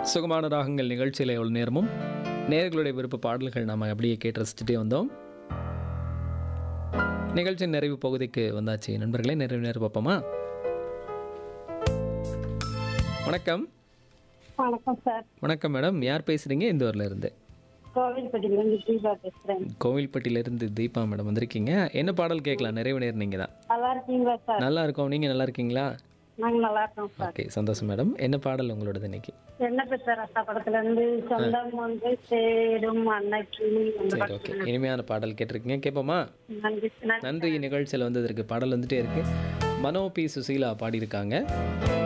சுகமான ராகங்கள் நிகழ்ச்சியில் எவ்வளோ நேரமும் நேர்களுடைய விருப்ப பாடல்கள் நாம் அப்படியே கேட்டு ரசிச்சுட்டே வந்தோம் நிகழ்ச்சியின் நிறைவு பகுதிக்கு வந்தாச்சு நண்பர்களே நிறைவு நேரம் பார்ப்போமா வணக்கம் வணக்கம் சார் வணக்கம் மேடம் யார் பேசுகிறீங்க இந்த ஊரில் இருந்து கோவில்பட்டியிலேருந்து தீபா பேசுறேன் கோவில்பட்டியிலேருந்து தீபா மேடம் வந்திருக்கீங்க என்ன பாடல் கேட்கலாம் நிறைவு நேரம் நீங்கள் தான் நல்லா இருக்கீங்களா சார் நல்லா இருக்கோம் நீங்கள் நல்லா இருக்கீங்களா நாங்க நல்லா இருக்கோம் சார் ஓகே சந்தோஷம் மேடம் என்ன பாடல் உங்களோடது இன்னைக்கு என்ன பெற்ற ரசா படத்துல இருந்து சொந்தம் வந்து சேரும் அன்னைக்கு அந்த சரி படம். ஓகே இனிமையான பாடல் கேட்டிருக்கீங்க கேட்போமா நன்றி நன்றி நன்றி நிகழ்ச்சியில் வந்து இதற்கு பாடல் வந்துட்டே இருக்கு மனோ பி சுசீலா பாடியிருக்காங்க